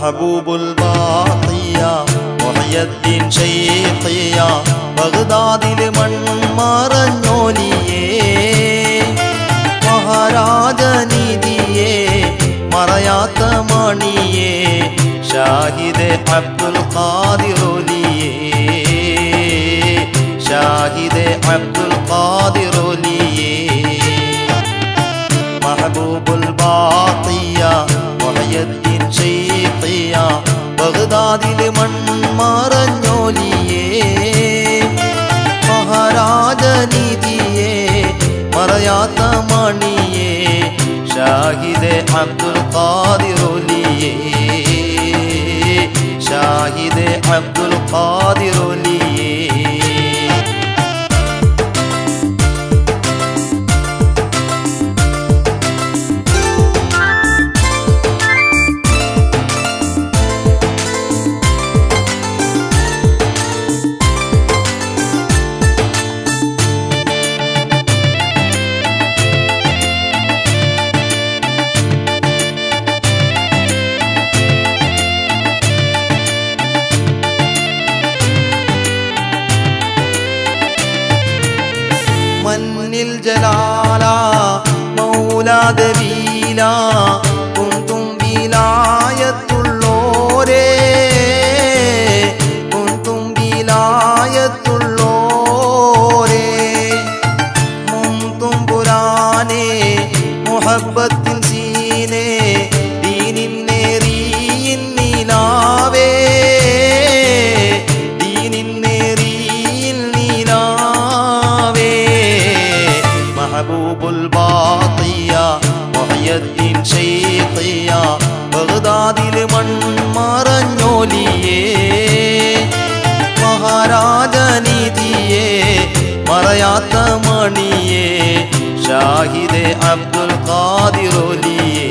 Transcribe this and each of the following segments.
മഹബൂബുൽ ബാഖിയ മുഹയ്യദ്ദീൻ ഷൈഖിയ ബഗ്ദാദിൽ മൺമറഞ്ഞോലിയേ മഹാരാജനീതിയേ മറയാത്ത മണിയേ ഷാഹിദ് അബ്ദുൽ ഖാദിറോലിയേ ഷാഹിദ് അബ്ദുൽ ഖാദിറോലിയേ മഹബൂബുൽ ബാഖിയ മുഹയ്യദ്ദീൻ ഷൈഖിയ ബഗ്ദാദിൽ മൺമറഞ്ഞോലിയേ മഹാരാജനീതിയേ മറയാത്ത മണിയേ ഷാഹിദ് അബ്ദുൽ ഖാദിറോലിയേ ഷാഹിദ് അബ്ദുൽ ഖാദിറോലിയേ മന്നിൽ ജലാല മൗലാദവീല കുന്തും വിലായത്തുള്ളോരേ കുന്തും വിലായത്തുള്ളോരേ മുന്തും പുരാനേ മുഹബത്തിൻ സീനേ ദീനിൻ നേറിയിൻ നിലാവേ ദീനിൻ നേറിയിൻ നിലാവേ മഹബൂബുൽ ബാഖിയ മുഹയ്യദ്ദീൻ ഷൈഖിയ ബഗ്ദാദിൽ മൺമറഞ്ഞോലിയേ മഹാരാജനീതിയേ മറയാത്ത മണിയേ ഷാഹിദ് അബ്ദുൽ ഖാദിറോലിയേ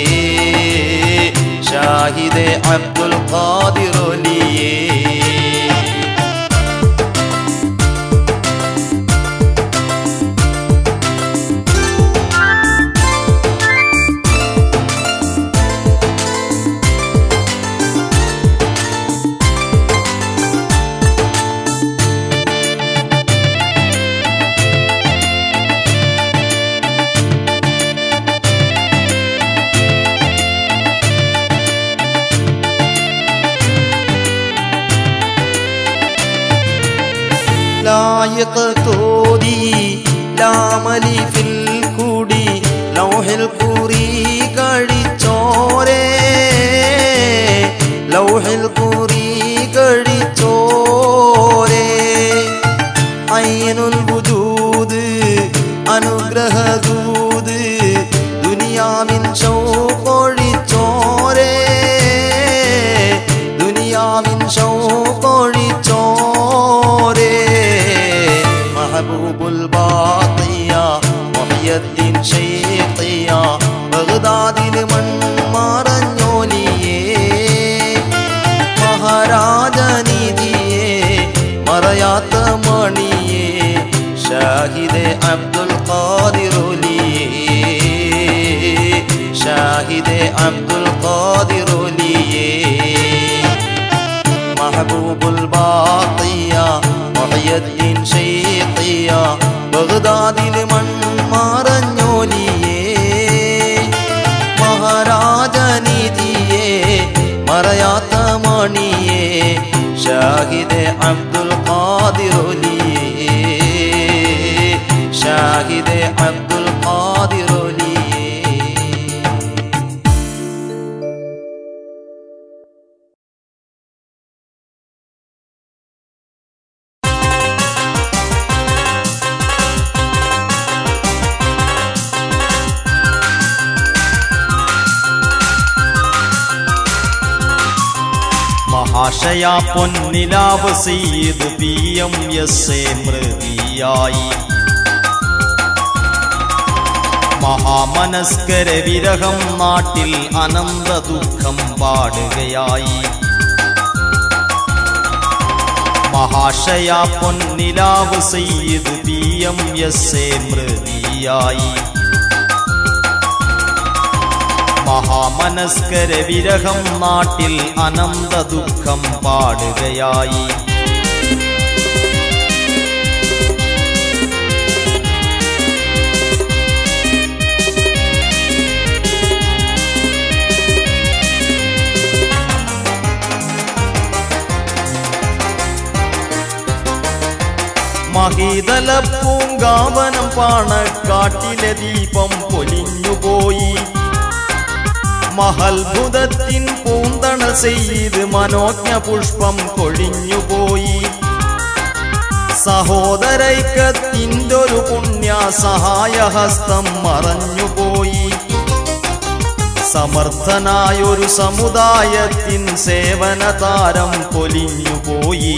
ഷാഹിദ് അബ്ദുൽ ഖാദിറോലിയേ ലായക തോതി ലാമലി ഫിൽ കൂടി ലൗഹിൽ കുറി കഴിച്ചോരേ ലൗഹിൽ കുറി കഴിച്ചോരേ അയ്യനുൽ വുജൂദ് അനുഗ്രഹദൂത് ദുനിയാവിൻ ഷൗക്കൊഴിച്ചോരേ ദുനിയാവിൻ ഷൗക്കൊഴിച്ചോരേ മഹബൂബുൽ ബാഖിയ മുഹയ്യദ്ദീൻ ഷൈഖിയ ബഗ്ദാദിൽ മൺമറഞ്ഞോലിയേ മഹാരാജനീതിയേ മറയാത്ത മണിയേ ഷാഹിദ് അബ്ദുൽ ഖാദിറോലിയേ ഷാഹിദ് അബ്ദുൽ ഖാദിറോലിയേ മഹബൂബുൽ ബാഖിയ മുഹയ്യദ്ദീൻ ഷൈഖിയ ബഗ്ദാദിൽ മൺമറഞ്ഞോലിയേ മഹാരാജനീതിയേ മറയാത്ത മണിയേ ഷാഹിദ് അബ്ദുൽ ഖാദിറോലിയേ ഷാഹിദ് അബ്ദുൽ ഖാദിറോലിയേ മഹാശയ പൊന്നിലാവ് Syed P M S A മൃതിയായി മഹാമനസ്കര വിരഹം നാട്ടിൽ അനന്ത ദുഃഖം പാടുകയായി മഹാശയ പൊന്നിലാവ് Sayyid P M S A മൃതിയായി മഹാമനസ്കര വിരഹം നാട്ടിൽ അനന്ത ദുഃഖം പാടുകയായി മഹീതല പൂങ്കാവനം പാണക്കാട്ടിലെ ദീപം പൊലിഞ്ഞുപോയി മഹത്ഭുതത്തിൻ പൂന്തണ ചെയ്ത് മനോജ്ഞ പുഷ്പം കൊഴിഞ്ഞുപോയി സഹോദരൈക്കത്തിൻ്റൊരു പുണ്യ സഹായഹസ്തം മറഞ്ഞുപോയി സമർത്ഥനായൊരു സമുദായത്തിൻ സേവന താരം പൊലിഞ്ഞുപോയി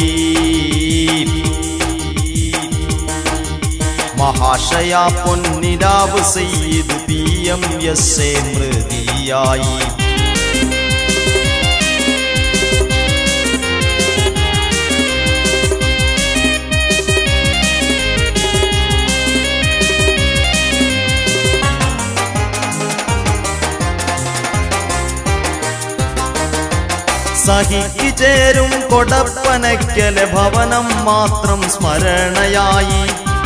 മഹാശയ പൊന്നിരാവ് Syed P M S A മൃതിയായി സഹിക്ക് ചേരും കൊടപ്പനയ്ക്കലെ ഭവനം മാത്രം സ്മരണയായി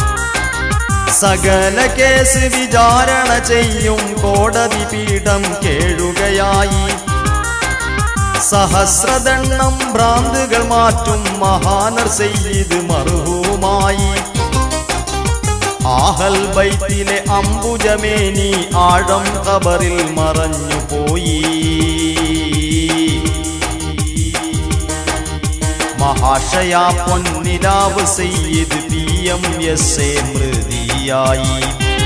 സകല കേസ് വിചാരണ ചെയ്യും കോടതി പീഠം കേഴുകയായി സഹസ്രദണ്ണം ഭ്രാന്തുകൾ മാറ്റും മഹാനർ സെയ്ത് മറുവുമായി ആഹൽ ബൈത്തിലെ അംബുജമേനി ആഴം കബറിൽ മറഞ്ഞു പോയി മഹാശയ പൊന്നിലാവ് Syed P M S A മൃതിയായി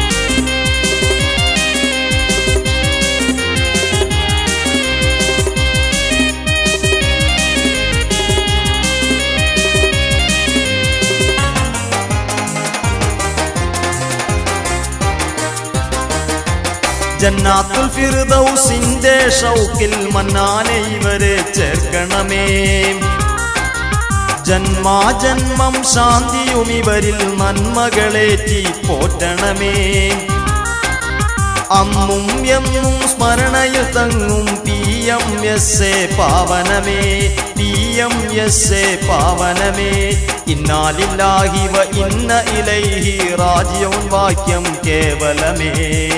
ജന്നാത്തുൽ ഫിർദൗസിന്റെ ഷൗക്കിൽ മന്നാനെ ഇവരെ ചേർക്കണമേ ജന്മാജന്മം ശാന്തിയും ഇവരിൽ നന്മകളേറ്റി പോറ്റണമേ അമ്മും എന്നും സ്മരണയിൽ തങ്ങും പി എം എസ് എ പാവനമേ പി എം എസ് എ പാവനമേ ഇന്നാലില്ലാഹി വ ഇന്ന ഇലൈഹി റാജിയൗൻ വാക്യം കേവലമേ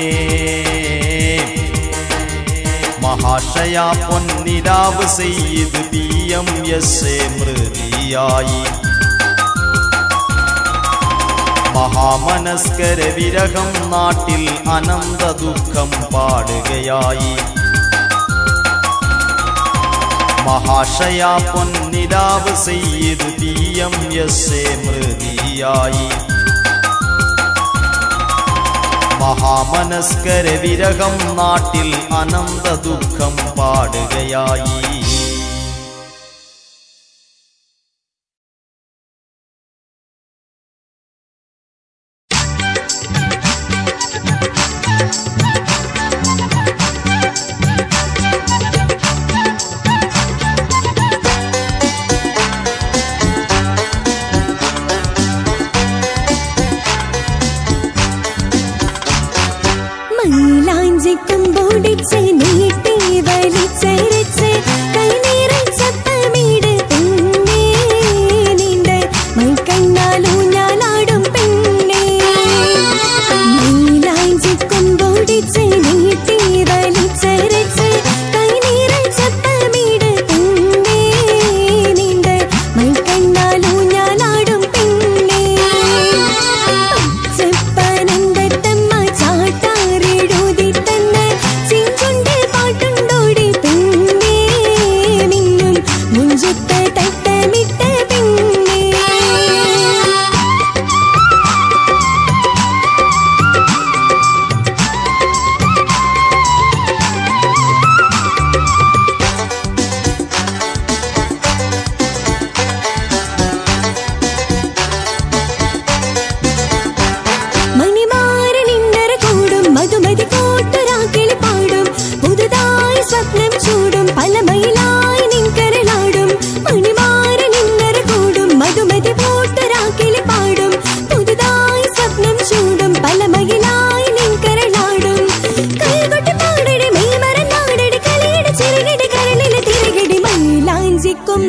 മഹാശയ പൊന്നിലാവ് Syed P M S A മൃതിയായി മഹാമനസ്കര വിരഹം നാട്ടിൽ അനന്ത ദുഃഖം പാടുകയായി മഹാശയ പൊന്നിലാവ് Syed P M S A മൃതിയായി മഹാമനസ്കര വിരഹം നാട്ടിൽ അനന്ത ദുഃഖം പാടുകയായി മൈലാഞ്ചി കൊമ്പൊടിച്ച് നീട്ടി വലിച്ചരച്ച്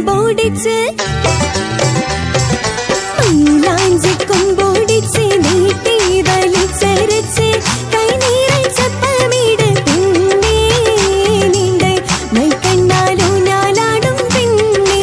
കൊമ്പോടിച്ച് മൈലാഞ്ചി കൊമ്പോടിച്ച് നീട്ടി വലിച്ചരച്ച് കൈനീറച്ചപ്പമിട് പിന്നെ നിന്റെ മൈക്കണ്ണാലോ ഞാലാടും പിന്നെ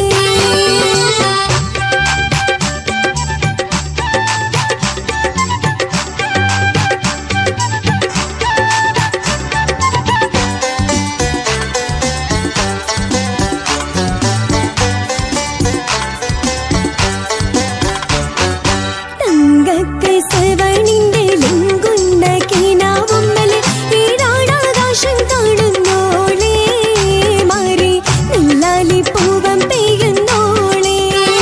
തങ്കക്കസവണിന്റെ ലിങ്കുന്ന കിനാവുമ്മല് ഏഴാടാകാശം കാണുന്നോളേ മാറി നെല്ലാലി പൂവം പെയ്യുന്നോളേ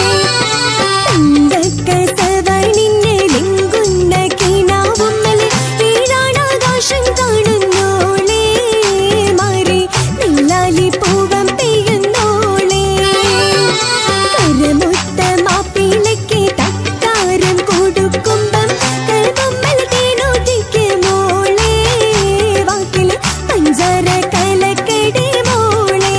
തങ്കക്കസവണിന്റെ ലിങ്കുന്ന കിനാവുമ്മല് ഏഴാടാകാശം കാണുന്നോളേ മാറി നെല്ലാലി പൂവം പെയ്യുന്നോളേ കരമുത്ത മാപ്പിളയ്ക്ക് തക്കാരം കൊടുക്കുമ്പം കൽബമ്മൽ തേനോട്ടിക്ക് മോളെ വാക്കിൽ പഞ്ചാര കലക്കടി മോളെ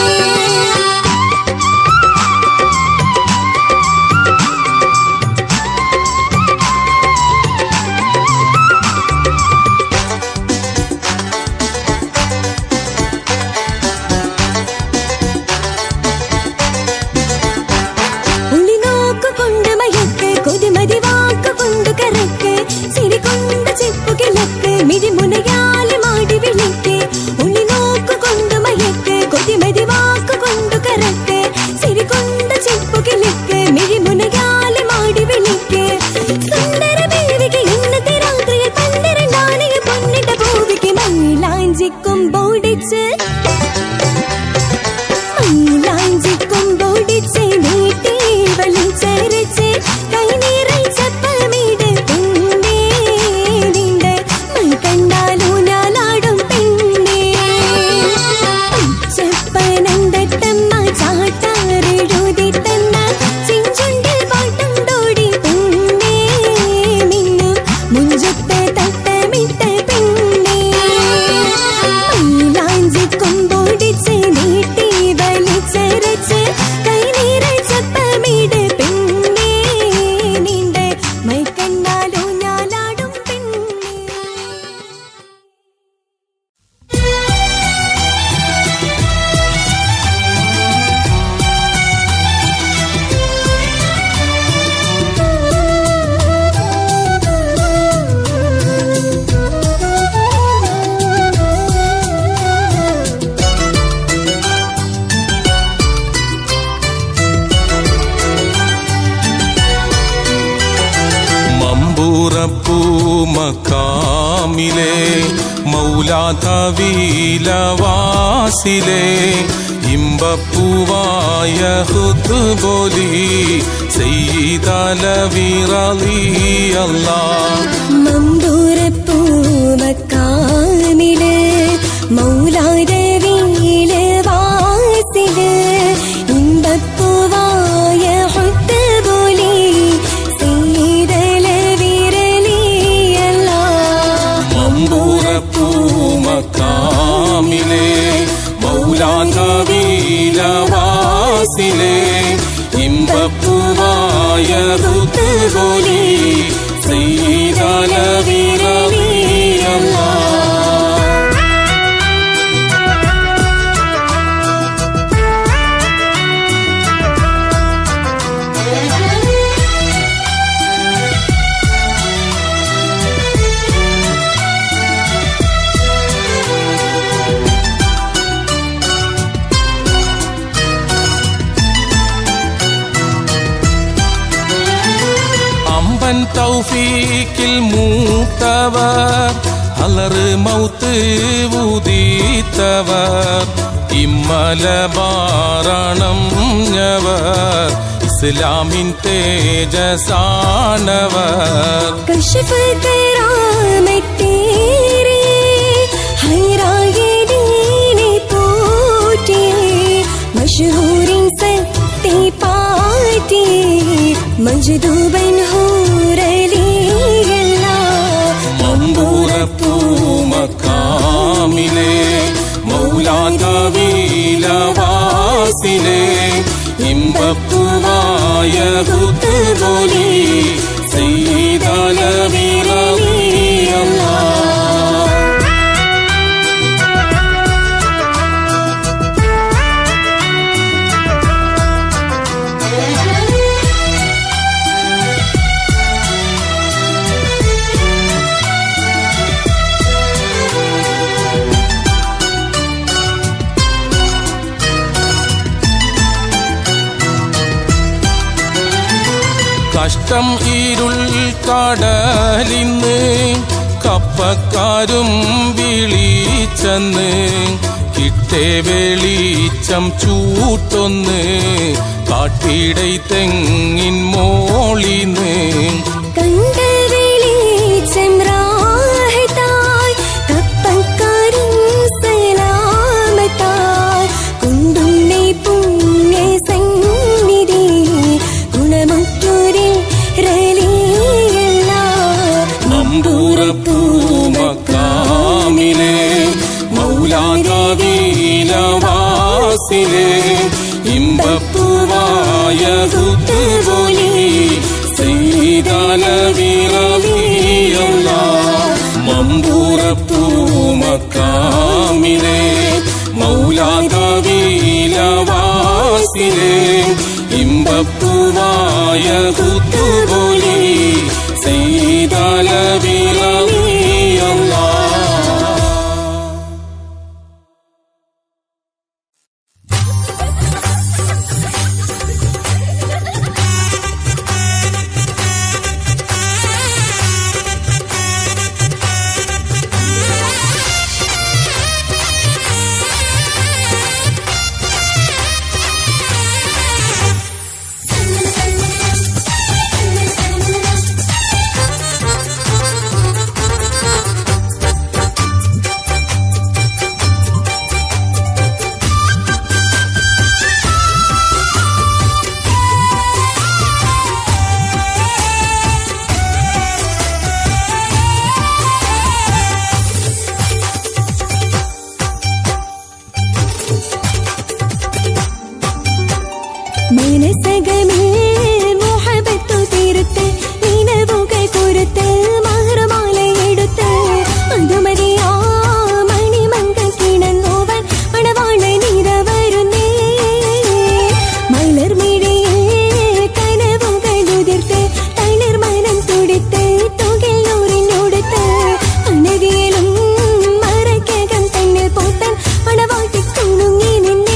ഉളിനോക്ക് കൊണ്ട് മയക്ക് കൊതിമതി വാക്ക് കൊണ്ട് കറക്ക് സിരി കൊണ്ട് ചെപ്പു കിളക്ക് മിഴിമുനയാല് മാടി വിളിക്ക് ഉളിനോക്ക് കൊണ്ട് മയക്ക് കൊതിമതി വാക്ക് കൊണ്ട് കറക്ക് സിരി കൊണ്ട് ചെപ്പു കിളക്ക് മിഴിമുനയാല് മാടി വിളിക്ക് സുന്ദര ദേവിക്ക് ഇന്നത്തെ രാത്രിയിൽ പന്ത്രണ്ടാണിയ പൊന്നിട്ട പൂവിക്ക് മൈലാഞ്ചിക്കും ബോടിച്ച് മൈലാഞ്ചി കൊമ്പോടിച്ച് നീട്ടി വലിച്ചരച്ച് കൈനീറച്ചപ്പമിട് പിന്നെ നിന്റെ മൈ കണ്ടാലോ ഞാലാടും പെണ്ണേ ചെപ്പനന്തട്ടമ്മ ചാട്ടാറെഴുതി തന്ന ചിഞ്ചുണ്ട് പാട്ടും തോടി പെണ്ണേ മിന്നും മുഞ്ചത്തെ തട്ടമിട്ട പെണ്ണേ മൈലാഞ്ചി കൊമ്പോടിച്ച് നീട്ടി വലിച്ചരച്ച് കൈനീറച്ചപ്പമിട് പെണ്ണേ നിന്റെ മൈ കണ്ടാലോ ഞാലാടും പെണ്ണേ മമ്പൂറപ്പൂ മക്കാമിലെ മൗലാതവീലവാസിലെ ഇമ്പപ്പൂവായ ഹുദ്ബോലി സെയ്തലവിറലിയല്ലാ മമ്പൂരപ്പൂവക്കാമില് മൗലാരവീല് വാസില് ഇമ്പപ്പൂവായ ഹുദ്ബോലി സീതല വിരലിയല്ല മമ്പൂറപ്പൂ മക്കാമിലെ മൗലാതവീലവാസിലെ ഇമ്പപ്പൂവായ ഹുദ്ബോലി സെയ്തലവിറലിയല്ലാ അമ്പൻ തൗഫീക്കിൽ മൂത്തവർ അലറ് മൗത്ത് ഉദീത്തവർ ഇമ്മല ബാരണം ഞവർ ഇസ്ലാമിൻ തേജസാനവർ കശഫ് കറാമത്തേരെ ഹൈറായ ദീനെ പോറ്റി മഷ്ഹൂരിൻ സത്തെ പാറ്റി മജ്ദൂബൻ ഹൂറലിയല്ല മമ്പൂറപ്പൂ മക്കാമിലെ മൗലാതവീലവാസിലെ ഇമ്പപ്പുവായ കുത്തുപോലി ചെയ്തലവിറവിയല്ലാ കഷ്ടം ഇരുൾ കടലിന്ന് കപ്പക്കാരും വിളിച്ചെന്ന് കിട്ടേ വെളിച്ചം ചൂട്ടൊന്ന് കാട്ടിടൈ തെങ്ങിൻ മോളിന്ന് കണ്ട വെളിച്ചം റാഹത്തായി കപ്പക്കാരും സലാമത്തായി കൊണ്ടുണ്ണി പുണ്യ സന്നിധി ഗുണമുറ്റൂരിൽ റലിയല്ല നമ്പൂറപ്പൂമക്കാമിലെ മൗലാദീനവാസിലെ ഇമ്പപ്പൂവായ കുത്തുപോലി ചെയ്തലവിറവിയല്ല മമ്പൂറപ്പൂമക്കാമിലെ മൗലാദീനവാസിലെ ഇമ്പപ്പൂവായ കുത്തുപോലി ചെയ്തലവിറവിയല്ല മനസകമേ മുഹബത്തു തീർത്ത് നിലവുകൾ കുരുത്ത് മഹർമാലയെടുത്ത് അതുമതിയാ മണിമങ്കൾ കിണങ്ങോവൻ മണവാള നിര വരുന്നേ മലർമിഴിയിൽ കനവുകൾ ഉതിർത്ത് തളിർ മനം തുടിത്ത് തുകിൽ നൂറിനോടുത്ത് അണവിയലും മറക്കകം തന്നിൽ പോത്തൻ മണവാട്ടി കുണുങ്ങി നിന്നേ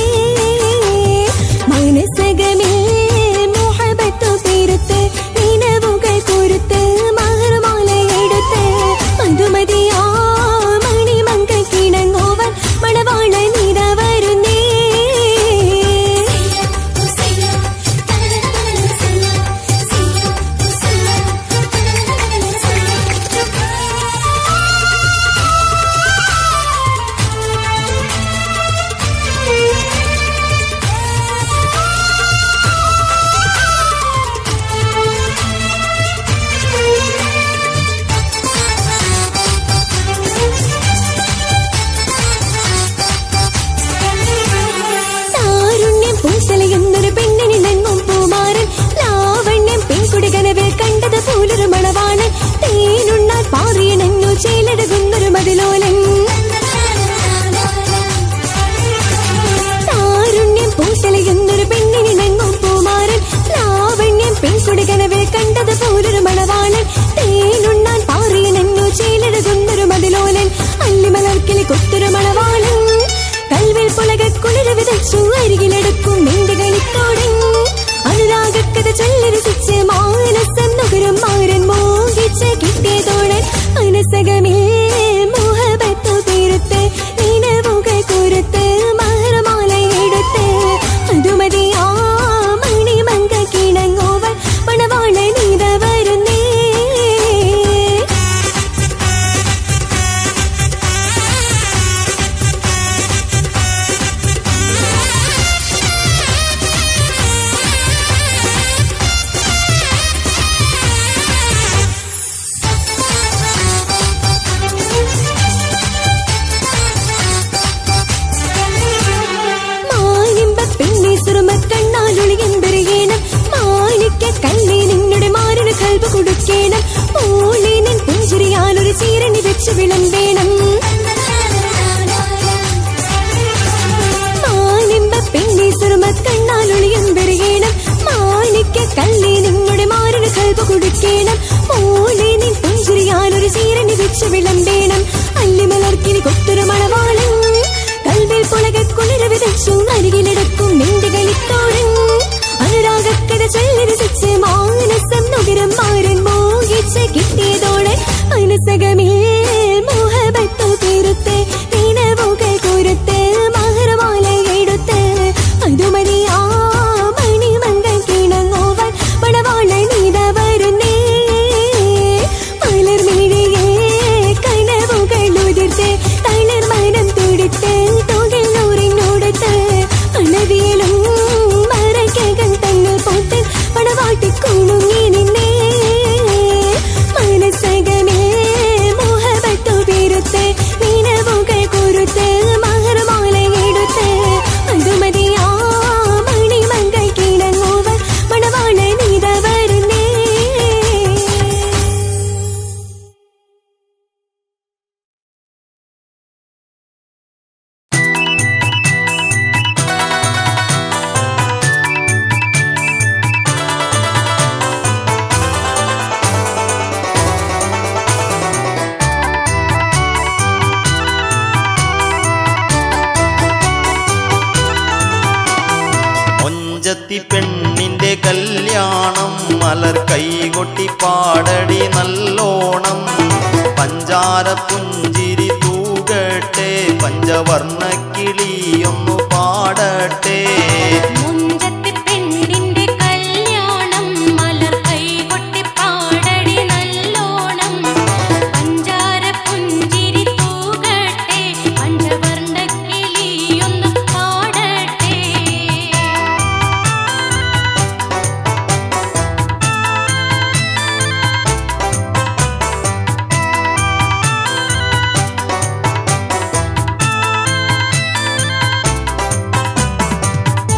മനസകമേ മുഹബത്തു തീർത്ത് നിലവുകൾ കുരുത്ത് മഹർമാലയെടുത്ത് അതുമതിയാ മണിമങ്കൾ കിണങ്ങോവൻ മണവാള നിര വരുന്നേ താരുണ്യം പൂത്തലയുന്നൊരു പെണ്ണിന് നന്മം പൂമാരൻ ലാവണ്യം പെൺകുടി കനവിൽ കണ്ടത് പോലൊരു മണവാണൻ തേനുണ്ണാൻ പാറിയണഞ്ഞു ചേലടകുന്നൊരു മതിലോലൻ താരുണ്യം പൂത്തലയുന്നൊരു പെണ്ണിന് നന്മം പൂമാരൻ ലാവണ്യം പെൺകുടി കനവിൽ കണ്ടത് പോലൊരു മണവാളൻ തേനുണ്ണാൻ പാറിയണഞ്ഞു ചേലടകുന്നൊരു മതിലോലൻ അല്ലിമലർക്കിളി കൊത്തൊരു മണവാളൻ കൽവിൽ പുലക കുളിര വിതച്ചു അരികിലെടുക്കും നിന്റെ കളിത്തോടൻ അനുരാഗക്കഥ ചൊല്ലി രസിച്ച് മാനസം നുകരും മാരൻ മോഹിച്ച് കിട്ടിയതോടൻ മനസകമേ മോഹബത്തു തീർത്ത് നിലവുകൾ കുരുത്ത് മഹർമാലയെടുത്ത് അതുമതിയാ മണിമങ്ക കിണങ്ങോവൻ മണവാള നീത വരുന്നേ കുടിക്കണം ഓളിനിൻ പുഞ്ചിരിയാൽ ഒരു ചീരണി വെച്ച് വിളമ്പേണം മാനിമ്പ പെണ്ണി സുറുമ കണ്ണാൽ ഒളിയും പെരുകേണം മാണിക്ക കള്ളി നിങ്ങളുടെ മാറിന് കൽപ്പ് കൊടുക്കണം ഓളിനിൻ പുഞ്ചിരിയാൽ ഒരു ചീരണി വെച്ച് വിളമ്പേണം അല്ലിമലർക്കിനി കൊത്തൊരു മണവാളൻ കൽവിൽ പുളക കുളിര് വിതച്ചു അരികിലെടുക്കും നിന്റെ കളിത്തോരൻ അനുരാഗക്കഥ ചൊല്ലി രസിച്ച് മാനസം നുകരം മാരൻ മോഹിച്ച് കിട്ടിയതോടെ മനസകമേ മോഹബത്തു തീരുത്ത് നിലവുകൾ കുരുത്ത് മഹർമാല എടുത്ത് അതുമതി ആ മണിമങ്കൽ കിണങ്ങോവൻ മണവാള നീത വരുന്നേ മലർമിഴിയേ കനവുകൾ ഉതിർത്ത് തളിർ മനം തുടിത്ത് തുകിൽ നൂറിനോടത്ത് അണവിയിലും മരക്കകം തന്നെ പോട്ട് പണവാട്ടി കുണുങ്ങി നിന്നേ മനസ്സകമേ മോഹബത്തു പെരുത്ത് നിലവുകൾ കുരുത്ത് മഹർമാല എടുത്ത് അതുമതി ആ മണിമങ്കൽ കിണങ്ങോവൻ മണവാള നീത വരുന്നേ മൊഞ്ചത്തി പെണ്ണിന്റെ കല്യാണം മലർ കൈകൊട്ടി പാടടി നല്ലോണം പഞ്ചാര പുഞ്ചിരി തൂകട്ടെ പഞ്ചവർണ്ണ കിളിയൊന്നു പാടട്ടെ മുഞ്ചത്തി പെണ്ണിന്റെ കല്യാണം മലർ കൈകൊട്ടി പാടടി നല്ലോണം പഞ്ചാര പുഞ്ചിരി തൂകട്ടെ പഞ്ചവർണ്ണ കിളിയൊന്നു പാടട്ടെ ും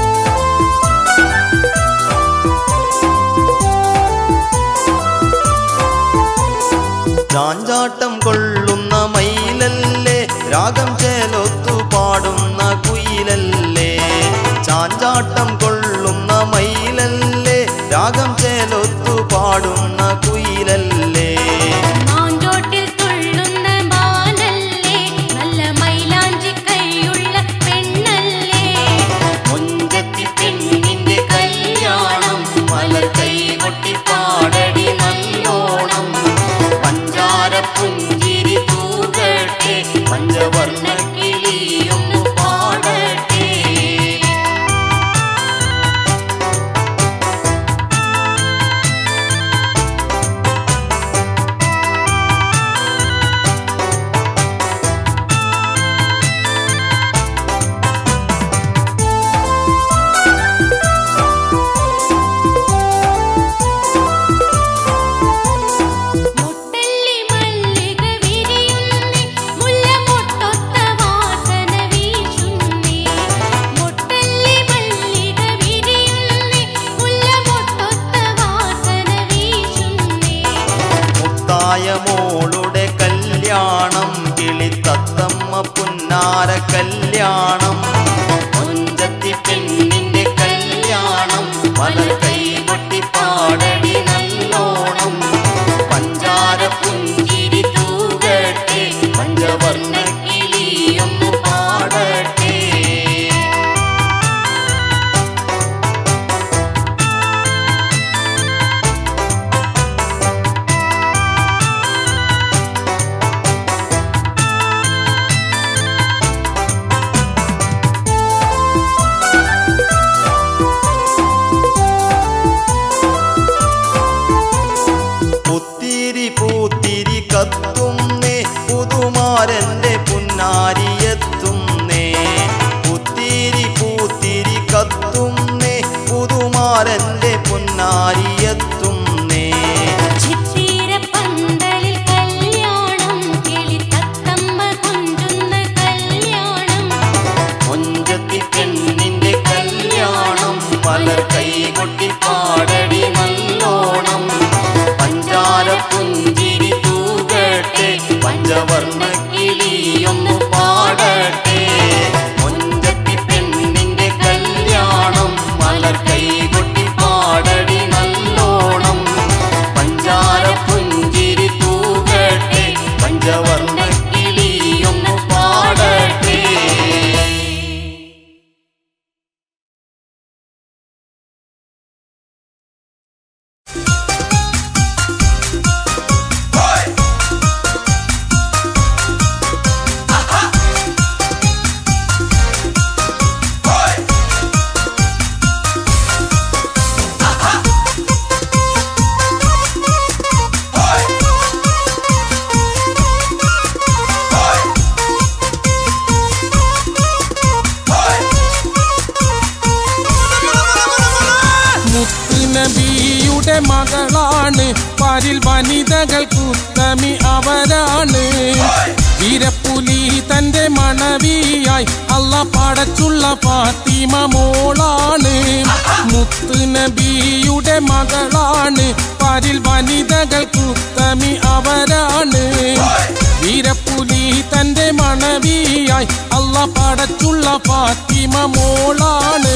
മകളാണ് പരിൽ വനിതകൾക്കുത്തമി അവരാണ് വീരപ്പുലി തന്റെ മണവിയായി അല്ല പടച്ചുള്ള ഫാത്തിമ മോളാണ് മുത്ത് നബിയുടെ മകളാണ് പരിൽ വനിതകൾക്കുത്തമി അവരാണ് വീരപ്പുലി തന്റെ മണവിയായി അല്ല പടച്ചുള്ള ഫാത്തിമ മോളാണ്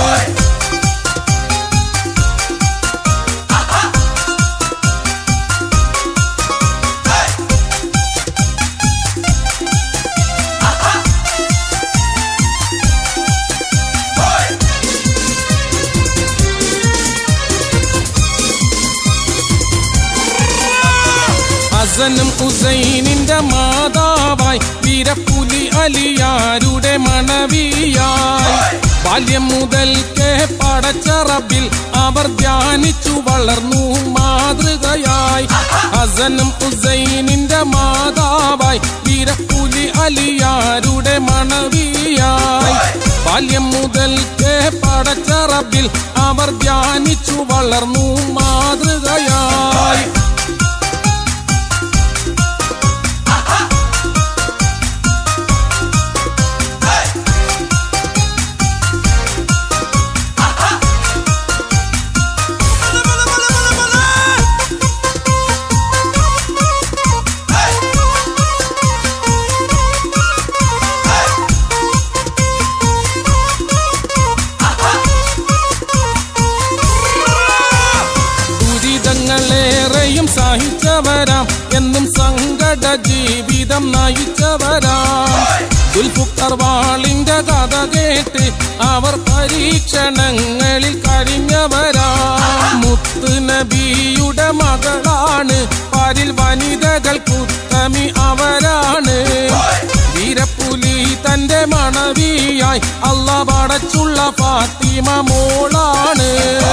ഹസനും ഹുസൈനിന്റെ മാതാവായി വീരപ്പുലി അലിയാരുടെ മണവിയായി ബാല്യം മുതൽക്കേ പടച്ചറബിൽ അവർ ധ്യാനിച്ചു വളർന്നു മാതൃകയായി ഹസനും ഹുസൈനിന്റെ മാതാവായി വീരപ്പുലി അലിയാരുടെ മണവിയായി ബാല്യം മുതൽക്കേ പടച്ചറബിൽ അവർ ധ്യാനിച്ചു വളർന്നു മാതൃകയായി ദുരിതങ്ങളേറെയും സഹിച്ചവരാം എന്നും സങ്കട ജീവിതം നയിച്ചവരാം ദുൽഫുക്കർവാളിന്റെ കഥ കേട്ട് അവർ പരീക്ഷണങ്ങളിൽ കഴിഞ്ഞവരാം മുത്ത് നബിയുടെ മകളാണ് പരിൽ വനിതകൾ കുത്തമി അവരാണ് വീരപ്പുലി തന്റെ മണവിയായി അല്ല പടച്ചുള്ള ഫാത്തിമ മോളാണ്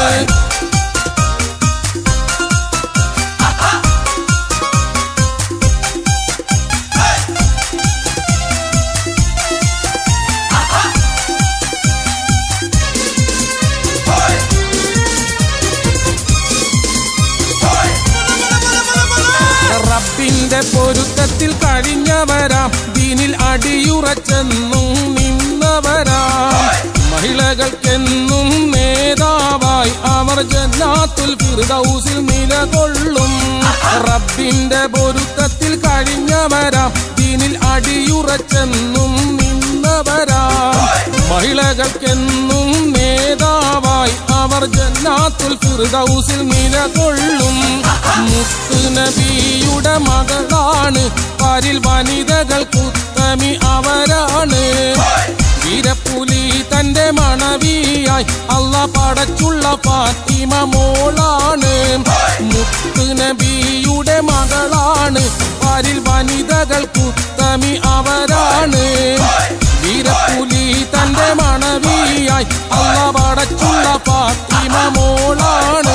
റബ്ബിന്റെ പൊരുത്തത്തിൽ കഴിഞ്ഞവരാം ദീനിൽ അടിയുറച്ചെന്നും നിന്നവരാം മഹിളകൾക്കെന്നും നേതാവായി അവർ ജന്നാത്തുൽ ഫിർദൗസിൽ നിലകൊള്ളും റബ്ബിന്റെ പൊരുത്തത്തിൽ കഴിഞ്ഞവരാം ദീനിൽ അടിയുറച്ചെന്നും നിന്നവരാം മഹിളകൾക്കെന്നും നേതാവായി അവർ ജന്നാത്തുൽ ഫിർദൗസിൽ നിലകൊള്ളും മുത്ത് നബിയുടെ മകളാണ് പരിൽ വനിതകൾക്കുത്തമി അവരാണ് വീരപ്പുലി തന്റെ മണവിയായി അല്ല പടച്ചുള്ള ഫാത്തിമ മോളാണ് മുത്ത് നബിയുടെ മകളാണ് പരിൽ വനിതകൾക്കുത്തമി അവരാണ് വീരപ്പുലി തന്റെ മണവിയായി അല്ല പടച്ചുള്ള ഫാത്തിമ മോളാണ്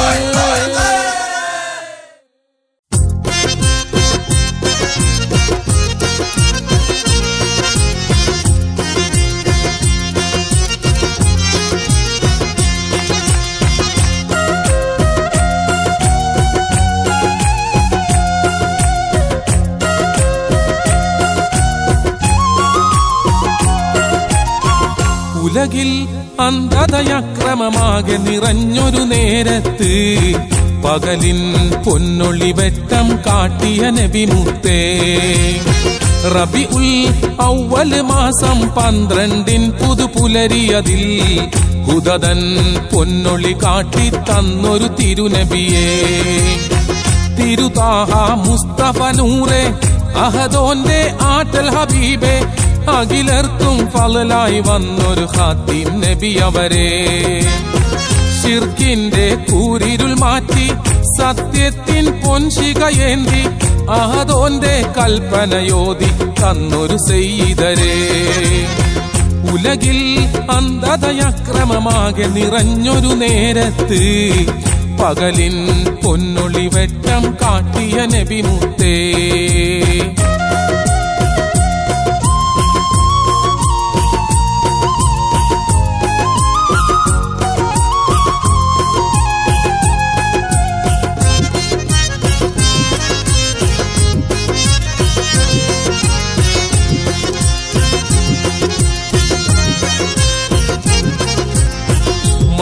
ഉലകിൽ അന്ധതയക്രമമാകെ നിറഞ്ഞൊരു നേരത്ത് പകലിൻ പൊന്നൊളി വെട്ടം കാട്ടിയ നബിമുത്തേ റബി ഉൽ ഔവല് മാസം പന്ത്രണ്ടിൻ പുതുപുലരിയതിൽ ഹുദതൻ പൊന്നൊളി കാട്ടി തന്നൊരു തിരുനബിയേ തിരുതാഹ മുസ്തഫ നൂറെ അഹദോന്റെ ആറ്റൽ ഹബീബെ അഖിലർക്കും ഫലായി വന്നൊരു ഹാത്തിം നബി അവരെ ഷിർക്കിന്റെ കൂരിരുൾ മാറ്റി സത്യത്തിൻ പൊൻശികയേന്തി അഹദോന്റെ കൽപ്പനയോതി തന്നൊരു സെയ്തരേ ഉലകിൽ അന്ധതയക്രമമാകെ നിറഞ്ഞൊരു നേരത്ത് പകലിൻ പൊന്നൊളി വെട്ടം കാട്ടിയ നബിമുത്തേ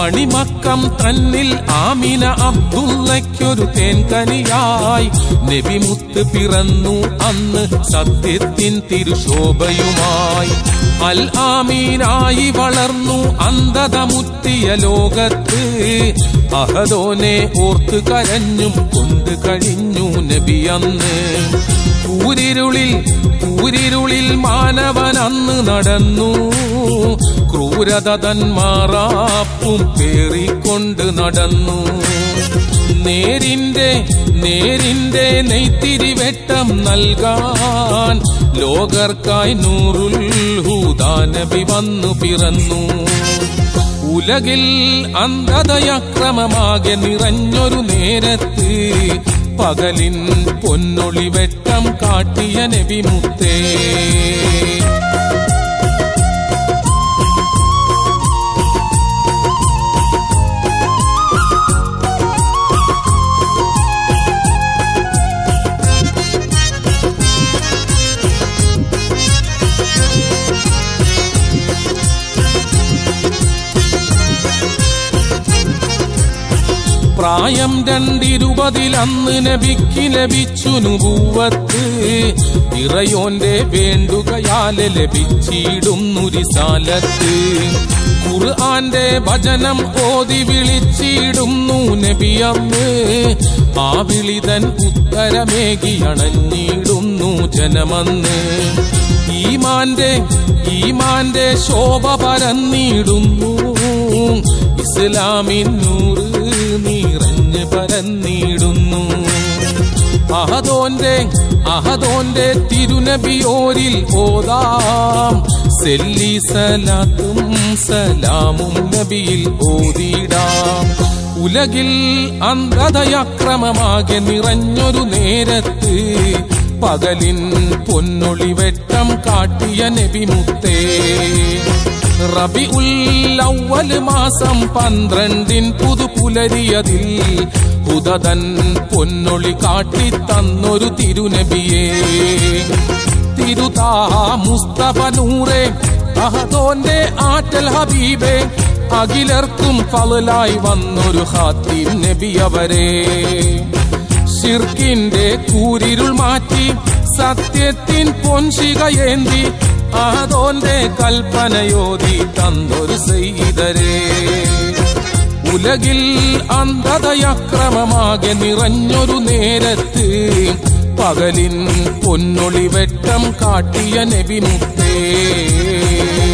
മണിമക്കം തന്നിൽ ആമിന അബ്ദുള്ളയ്ക്കൊരു തേൻകനിയായി നബിമുത്ത് പിറന്നു അന്ന് സത്യത്തിൻ തിരുശോഭയുമായി അൽ ആമീനായി വളർന്നു അന്ധത മുത്തിയ ലോകത്ത് അഹദോനെ ഓർത്ത് കരഞ്ഞും കൊണ്ട് കഴിഞ്ഞു നബി അന്ന് കൂരിരുളിൽ കൂരിരുളിൽ മാനവൻ അന്ന് നടന്നു ക്രൂരത തന്മാറാപ്പും പേറിക്കൊണ്ട് നടന്നു നേരിന്റെ നേരിന്റെ നെയ്ത്തിരി വെട്ടം നൽകാൻ ലോകർക്കായി നൂറുൽ ഹൂദാനബി വന്നു പിറന്നു ഉലകിൽ അന്ധതയക്രമമാകെ നിറഞ്ഞൊരു നേരത്ത് പകലിൻ പൊന്നൊളി വെട്ടം കാട്ടിയ നബിമുത്തേ പ്രായം രണ്ടിരുപതിലന്ന് നബിക്ക് ലഭിച്ചു നുപൂവത്ത് ഇറയോന്റെ വേണ്ടുകയാലെ ലഭിച്ചിടുന്നു റിസാലത്ത് ഖുർആന്റെ വചനം ഓതി വിളിച്ചിടുന്നു നബിയന്ന് ആ വിളിതൻ ഉത്തരമേകി അണഞ്ഞിടുന്നു ജനമന്ന് ഈമാന്റെ ഈമാന്റെ ശോഭ പരന്നിടുന്നു ഇസ്ലാമിൻ നൂറ് നിറഞ്ഞ് പരന്നിടുന്നു അഹദോന്റെ അഹദോന്റെ തിരുനബിയോരിൽ ഓതാം സെല്ലി സലാത്തും സലാമും നബിയിൽ ഓതിടാം ഉലകിൽ അന്ധതയക്രമമാകെ നിറഞ്ഞൊരു നേരത്ത് പകലിൻ പൊന്നൊളി വെട്ടം കാട്ടിയ നബിമുത്തേ റബി ഉല്ലവൽ മാസം പന്ത്രണ്ടിൻ പുതുപുലരിയതിൽ ഹുദതൻ പൊന്നൊളി കാട്ടി തന്നൊരു തിരുനബിയേ തിരുതാ മുസ്തഫ നൂറേ അഹദോന്റെ ആറ്റൽ ഹബീബേ അഖിലർക്കും ഫലായി വന്നൊരു ഹാത്തിം നബി അവരെ ഷിർക്കിന്റെ കൂരിരുൾ മാറ്റി സത്യത്തിൻ പൊൻശികയേന്തി ആദോന്റെ കൽപ്പനയോതി തന്നൊരു സെയ്തരേ ഉലകിൽ അന്ധതയക്രമമാകെ നിറഞ്ഞൊരു നേരത്ത് പകലിൻ പൊന്നൊളി വെട്ടം കാട്ടിയ നബിമുത്തേ